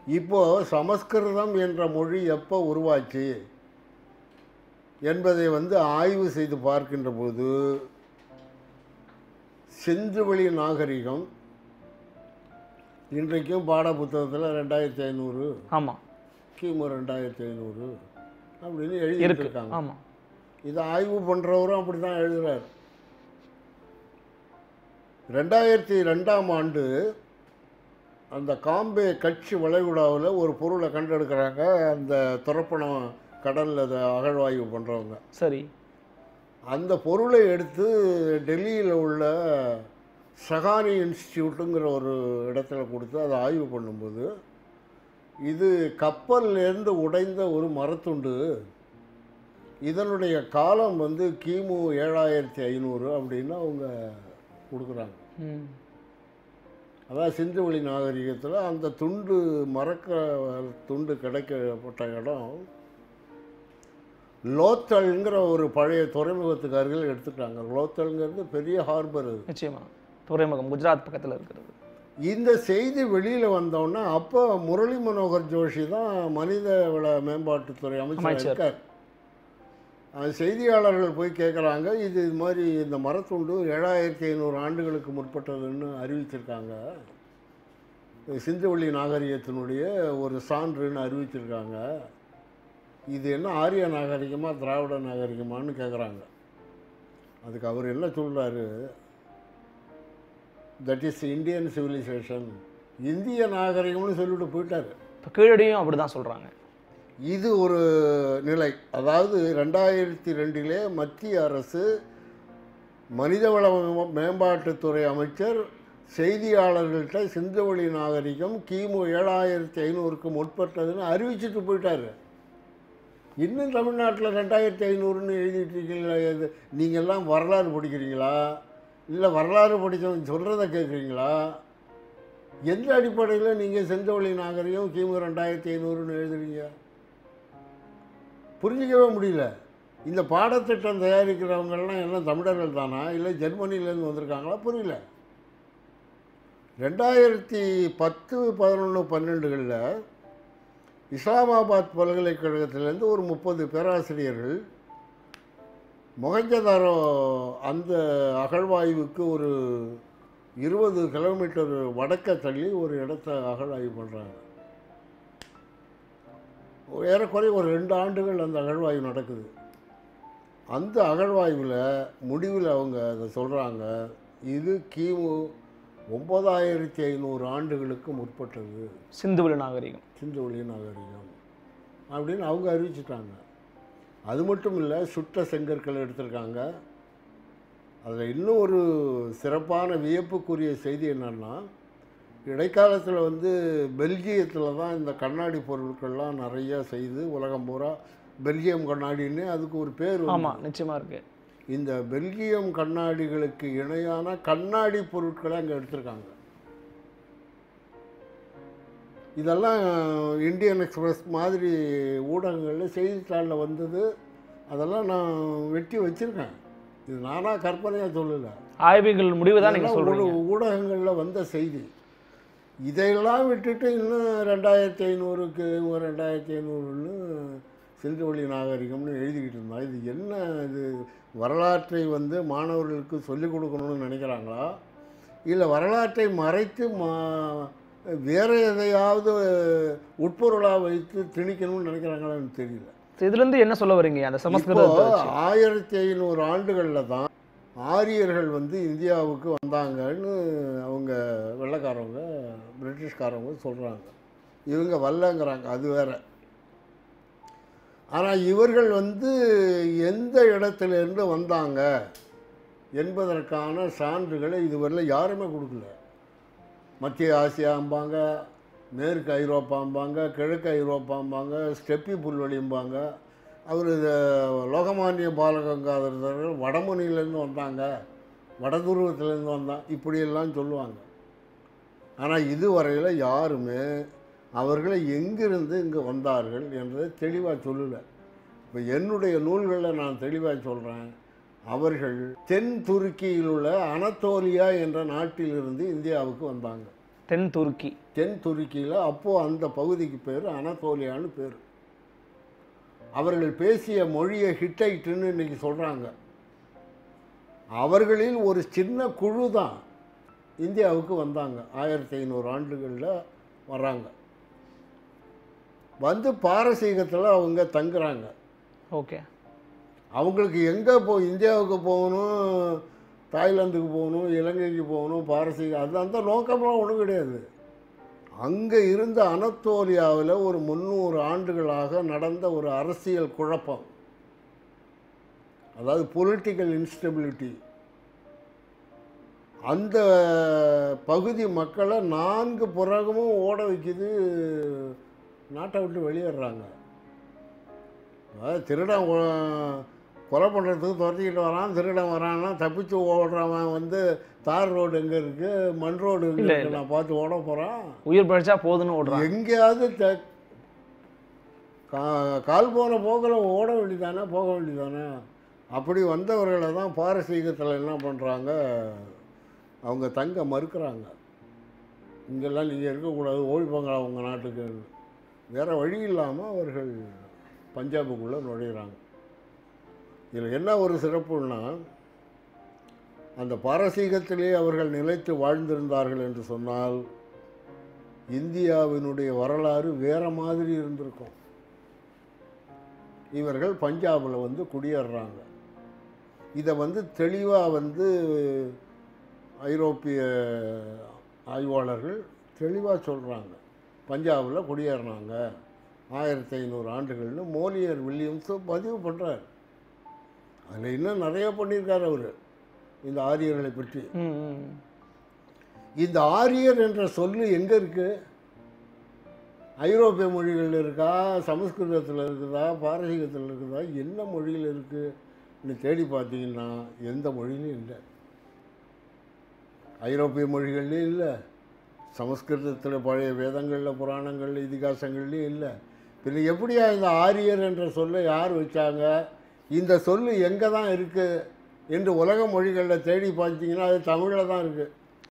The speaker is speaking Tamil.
இப்போ சமஸ்கிருதம் என்ற மொழி எப்போ உருவாச்சு என்பதை வந்து ஆய்வு செய்து பார்க்கின்ற போது செந்துவெளி நாகரிகம் இன்றைக்கும் பாட புத்தகத்தில் ரெண்டாயிரத்தி ஐநூறு ஆமா கிமு ரெண்டாயிரத்தி ஐநூறு அப்படின்னு எழுதி இருக்கு இருக்காங்க ஆமா இதை ஆய்வு பண்ணுறவரும் அப்படி தான் எழுதுறாரு ரெண்டாயிரத்தி ரெண்டாம் ஆண்டு அந்த காம்பே கட்சி வளைகுடாவில் ஒரு பொருளை கண்டெடுக்கிறாங்க அந்த துரப்பணம் கடலில் அதை அகழ்வாய்வு பண்ணுறவங்க சரி அந்த பொருளை எடுத்து டெல்லியில் உள்ள சகானி இன்ஸ்டியூட்டுங்கிற ஒரு இடத்துல கொடுத்து அதை ஆய்வு பண்ணும்போது இது கப்பல்லேருந்து உடைந்த ஒரு மரத்துண்டு இதனுடைய காலம் வந்து கிமு ஏழாயிரத்தி ஐநூறு அப்படின்னு அவங்க கொடுக்குறாங்க ம் அதான் சிந்துவெளி நாகரிகத்தில் அந்த துண்டு மறக்க துண்டு கிடைக்கப்பட்ட இடம் லோத்தல்ங்கிற ஒரு பழைய துறைமுகத்துக்கு அருகில் எடுத்துட்டாங்க லோத்தல்ங்கிறது பெரிய ஹார்பர் அது நிச்சயமா துறைமுகம் குஜராத் பக்கத்துல இருக்கிறது இந்த செய்தி வெளியில் வந்தோடனே அப்போ முரளி மனோகர் ஜோஷி தான் மனித வள மேம்பாட்டுத்துறை அமைச்சர் அமைச்சர். இருக்கார் அந்த செய்தியாளர்கள் போய் கேட்குறாங்க இது இது மாதிரி இந்த மரத்துண்டு ஏழாயிரத்தி ஐநூறு ஆண்டுகளுக்கு முற்பட்டதுன்னு அறிவிச்சிருக்காங்க இது சிந்துவெளி நாகரிகத்தினுடைய ஒரு சான்றுன்னு அறிவிச்சிருக்காங்க இது என்ன ஆரிய நாகரிகமா திராவிட நாகரிகமான்னு கேட்குறாங்க அதுக்கு அவர் என்ன சொல்றாரு தட் இஸ் இந்தியன் சிவிலைசேஷன் இந்திய நாகரிகம்னு சொல்லிட்டு போயிட்டார் இப்போ கீழடியும் அப்படிதான் சொல்றாங்க இது ஒரு நிலை அதாவது ரெண்டாயிரத்தி ரெண்டிலே மத்திய அரசு மனிதவள மே- மேம்பாட்டுத்துறை அமைச்சர் செய்தியாளர்கள்ட்ட சிந்துவெளி நாகரிகம் கிமு ஏழாயிரத்தி ஐநூறுக்கு முற்பட்டதுன்னு அறிவிச்சிட்டு போயிட்டாரு இன்னும் தமிழ்நாட்டில் ரெண்டாயிரத்தி ஐநூறுன்னு எழுதிட்டு இருக்கீங்களா இது நீங்கள்லாம் வரலாறு படிக்கிறீங்களா இல்லை வரலாறு படித்தவங்க சொல்கிறத கேட்குறீங்களா எந்த அடிப்படையில் நீங்கள் செந்தவெளி நாகரிகம் கிமு ரெண்டாயிரத்தி ஐநூறுன்னு எழுதுறீங்க புரிஞ்சிக்கவே முடியல இந்த பாடத்திட்டம் தயாரிக்கிறவங்கெல்லாம் எல்லாம் தமிழர்கள் தானா இல்லை ஜெர்மனிலேருந்து வந்திருக்காங்களா புரியல ரெண்டாயிரத்தி பத்து பதினொன்று பன்னெண்டுகளில் இஸ்லாமாபாத் பல்கலைக்கழகத்திலேருந்து ஒரு முப்பது பேராசிரியர்கள் மொஹஞ்சதாரோ அந்த அகழ்வாய்வுக்கு ஒரு இருபது கிலோமீட்டர் வடக்க தள்ளி ஒரு இடத்த அகழ்வாய்வு பண்ணுறாங்க ஏறக்குறைய ஒரு ரெண்டு ஆண்டுகள் அந்த அகழ்வாய்வு நடக்குது அந்த அகழ்வாய்வில் முடிவில் அவங்க அதை சொல்கிறாங்க இது கிமு ஒம்பதாயிரத்தி ஐநூறு ஆண்டுகளுக்கு முற்பட்டது சிந்துவெளி நாகரிகம் சிந்துவெளி நாகரிகம் அப்படின்னு அவங்க அறிவிச்சிட்டாங்க அது மட்டும் இல்லை சுட்ட செங்கற்கள் எடுத்திருக்காங்க அதில் இன்னும் ஒரு சிறப்பான வியப்புக்குரிய செய்தி என்னன்னா இடைக்காலத்தில் வந்து பெல்ஜியத்தில் தான் இந்த கண்ணாடி பொருட்கள்லாம் நிறைய செய்து உலகம் பூரா பெல்ஜியம் கண்ணாடின்னு அதுக்கு ஒரு பேர் ஆமா உண்டு. நிச்சயமா இருக்கு இந்த பெல்ஜியம் கண்ணாடிகளுக்கு இணையான கண்ணாடி பொருட்களை அங்கே எடுத்திருக்காங்க இதெல்லாம் இந்தியன் எக்ஸ்பிரஸ் மாதிரி ஊடகங்களில் செய்தித்தாளில் வந்தது அதெல்லாம் நான் வெட்டி வச்சுருக்கேன் இது நானாக கற்பனையாக சொல்லலை ஆய்வுகள் முடிவு தான் நீங்க இதெல்லாம் சொல்றீங்க ஊட- ஊடகங்களில் வந்த செய்தி இதையெல்லாம் விட்டுட்டு இன்னும் ரெண்டாயிரத்தி ஐநூறுக்கு ஒரு ரெண்டாயிரத்தி ஐநூறுன்னு சிந்துவெளி நாகரிகம்னு எழுதிக்கிட்டு இருந்தா இது என்ன இது வரலாற்றை வந்து மாணவர்களுக்கு சொல்லிக் கொடுக்கணும்னு நினைக்கிறாங்களா இல்லை வரலாற்றை மறைத்து மா வேறு எதையாவது உட்பொருளாக வைத்து திணிக்கணும்னு நினைக்கிறாங்களான்னு தெரியல இதுல இருந்து என்ன சொல்ல வரீங்க அந்த இப்போ சமஸ்கிருதத்தை வச்சு ஆயிரத்தி ஐநூறு ஆண்டுகளில் தான் ஆரியர்கள் வந்து இந்தியாவுக்கு வந்தாங்கன்னு அவங்க வெள்ளைக்காரவங்க பிரிட்டிஷ்காரவங்க சொல்கிறாங்க இவங்க வரலங்கிறாங்க அது வேற ஆனால் இவர்கள் வந்து எந்த இடத்துல இருந்து வந்தாங்க என்பதற்கான சான்றுகளை இதுவரையில் யாருமே கொடுக்கல மத்திய ஆசியாம்பாங்க மேற்கு ஐரோப்பாம்பாங்க கிழக்கு ஐரோப்பாம்பாங்க ஸ்டெப்பி புல்வெளிம்பாங்க அவர் லோகமானிய பாலகங்காதரர் வடமுனியிலேருந்து வந்தாங்க வடதுருவத்திலேருந்து வந்தான் இப்படியெல்லாம் சொல்லுவாங்க ஆனால் இதுவரையில் யாருமே அவர்களை எங்கிருந்து இங்கே வந்தார்கள் என்றதை தெளிவாக சொல்லலை இப்போ என்னுடைய நூல்களில் நான் தெளிவாக சொல்கிறேன் அவர்கள் தென் துருக்கியில் உள்ள அனத்தோலியா என்ற நாட்டிலிருந்து இந்தியாவுக்கு வந்தாங்க தென் துருக்கி தென் துருக்கியில் அப்போது அந்த பகுதிக்கு பேர் அனதோலியான்னு பேர் அவர்கள் பேசிய மொழியை ஹிட்டைட்டுன்னு இன்னைக்கு சொல்கிறாங்க அவர்களில் ஒரு சின்ன குழு தான் இந்தியாவுக்கு வந்தாங்க ஆயிரத்தி ஐநூறு ஆண்டுகளில் வர்றாங்க வந்து பாரசீகத்தில் அவங்க தங்குறாங்க ஓகே அவங்களுக்கு எங்கே போ இந்தியாவுக்கு போகணும் தாய்லாந்துக்கு போகணும் இலங்கைக்கு போகணும் பாரசீக அது அந்த நோக்கம்லாம் ஒன்றும் கிடையாது அங்கே இருந்த அனத்தோலியாவில் ஒரு முந்நூறு ஆண்டுகளாக நடந்த ஒரு அரசியல் குழப்பம் அதாவது பொலிட்டிக்கல் இன்ஸ்டபிலிட்டி அந்த பகுதி மக்களை நான்கு புறகமும் ஓட வைக்குது நாட்டை விட்டு வெளியேறாங்க அதாவது திருடன் கொ- கொலை பண்ணுறதுக்கு துரத்திக்கிட்டு வரான் திருடன் வரான்னா தப்பிச்சு ஓடுறவன் வந்து தார் ரோடு எங்கே இருக்குது மண் ரோடு எங்கே இல்ல, இருக்கு நான் பார்த்து ஓட போகிறான் உயிர் பழிச்சா போதுன்னு ஓடுறாங்க எங்கேயாவது த கா- கால் போன போக்கில் ஓட வேண்டியதானே போக வேண்டியதானே அப்படி வந்தவர்களை தான் பாரசீகத்தில் என்ன பண்ணுறாங்க அவங்க தங்க மறுக்கிறாங்க இங்கெல்லாம் நீங்கள் இருக்கக்கூடாது ஓடி போங்களா உங்கள் நாட்டுக்கு வேறு வழி இல்லாமல் அவர்கள் பஞ்சாபுக்குள்ளே நுழையிறாங்க இதில் என்ன ஒரு சிறப்புன்னா அந்த பாரசீகத்திலே அவர்கள் நிலைத்து வாழ்ந்திருந்தார்கள் என்று சொன்னால் இந்தியாவினுடைய வரலாறு வேற மாதிரி இருந்திருக்கும் இவர்கள் பஞ்சாபில் வந்து குடியேறுறாங்க இதை வந்து தெளிவாக வந்து ஐரோப்பிய ஆய்வாளர்கள் தெளிவாக சொல்கிறாங்க பஞ்சாபில் குடியேறினாங்க ஆயிரத்தி ஐநூறு ஆண்டுகள்னு மோலியர் வில்லியம்ஸும் பதிவு பண்ணுறார் அதில் இன்னும் நிறைய பண்ணியிருக்கார் அவர் இந்த ஆரியர்களை பற்றி ம், ம். இந்த ஆரியர் என்ற சொல்லு எங்கே இருக்கு ஐரோப்பிய மொழிகளில் இருக்கா சமஸ்கிருதத்தில் இருக்குதா பாரசீகத்தில் இருக்குதா என்ன மொழியில் இருக்குன்னு தேடி பார்த்தீங்கன்னா எந்த மொழியிலும் இல்லை ஐரோப்பிய மொழிகள்லையும் இல்லை சமஸ்கிருதத்தில் பழைய வேதங்களில் புராணங்களில் இதிகாசங்கள்லையும் இல்லை பின்ன எப்படியா இந்த ஆரியர் என்ற சொல்லை யார் வச்சாங்க இந்த சொல்லு எங்கே தான் இருக்குது என்று உலக மொழிகளில் தேடி பார்த்தீங்கன்னா அது தமிழில் தான் இருக்குது